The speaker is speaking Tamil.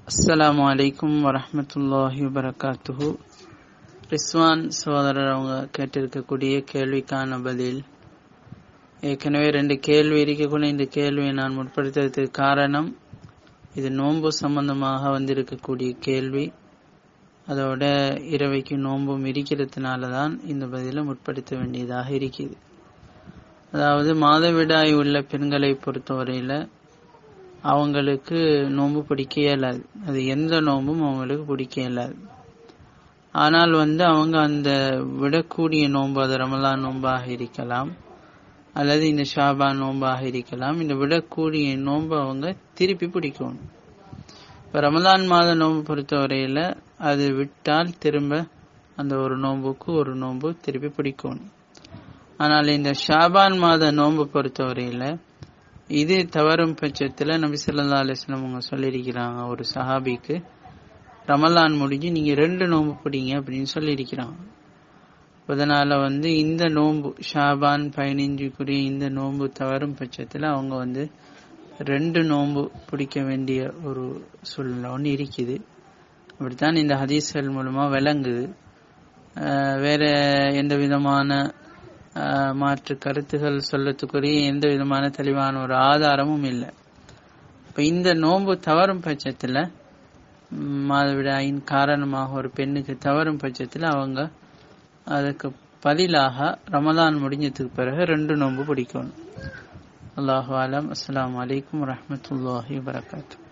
அஸ்ஸலாமு அலைக்கும் வரஹ்மத்துல்லாஹி வபரகாத்துஹு ரிஸ்வான் சகோதரர் அவங்க கேட்டிருக்கக்கூடிய கேள்விக்கான பதில் ஏற்கனவே ரெண்டு கேள்வி இருக்கக்கூடிய இந்த கேள்வியை நான் முற்படுத்துறதுக்கு காரணம் இது நோன்பு சம்பந்தமாக வந்திருக்கக்கூடிய கேள்வி அதோட இரவைக்கு நோன்பும் இருக்கிறதுனால தான் இந்த பதிலை முற்படுத்த வேண்டியதாக இருக்குது அதாவது மாதவிடாய் உள்ள பெண்களை பொறுத்தவரையில அவங்களுக்கு நோன்பு பிடிக்க இயலாது அது எந்த நோன்பும் அவங்களுக்கு பிடிக்க இயலாது ஆனால் வந்து அவங்க அந்த விடக்கூடிய நோன்பு அது ரமலான் நோன்பாக இருக்கலாம் அல்லது இந்த ஷாபா நோன்பாக இருக்கலாம் இந்த விடக்கூடிய நோன்பு அவங்க திருப்பி பிடிக்கணும் இப்போ ரமலான் மாத நோன்பு பொறுத்தவரையில் அது விட்டால் திரும்ப அந்த ஒரு நோன்புக்கு ஒரு நோன்பு திருப்பி பிடிக்கணும் ஆனால் இந்த ஷாபான் மாத நோன்பு பொறுத்தவரையில் இது தவறும் பட்சத்தில் நபி சொல்லா அலிஸ்லாம் அவங்க சொல்லியிருக்கிறாங்க ஒரு சஹாபிக்கு ரமலான் முடிஞ்சு நீங்க ரெண்டு நோன்பு பிடிங்க அப்படின்னு சொல்லியிருக்கிறாங்க அதனால வந்து இந்த நோன்பு ஷாபான் பதினைஞ்சுக்குரிய இந்த நோன்பு தவறும் பட்சத்தில் அவங்க வந்து ரெண்டு நோன்பு பிடிக்க வேண்டிய ஒரு சூழ்நிலை ஒன்று இருக்குது அப்படித்தான் இந்த ஹதீஸ்கள் மூலமா விளங்குது வேற எந்த விதமான மாற்று கருத்துகள் சொல்லத்துக்குரிய எந்த விதமான தெளிவான ஒரு ஆதாரமும் இல்லை இப்ப இந்த நோன்பு தவறும் பட்சத்துல மாதவிடாயின் காரணமாக ஒரு பெண்ணுக்கு தவறும் பட்சத்துல அவங்க அதுக்கு பதிலாக ரமலான் முடிஞ்சதுக்கு பிறகு ரெண்டு நோன்பு பிடிக்கணும் அல்லாஹு அலம் அஸ்லாம் வலைக்கம் வரமத்துல்லாஹி வரகாத்து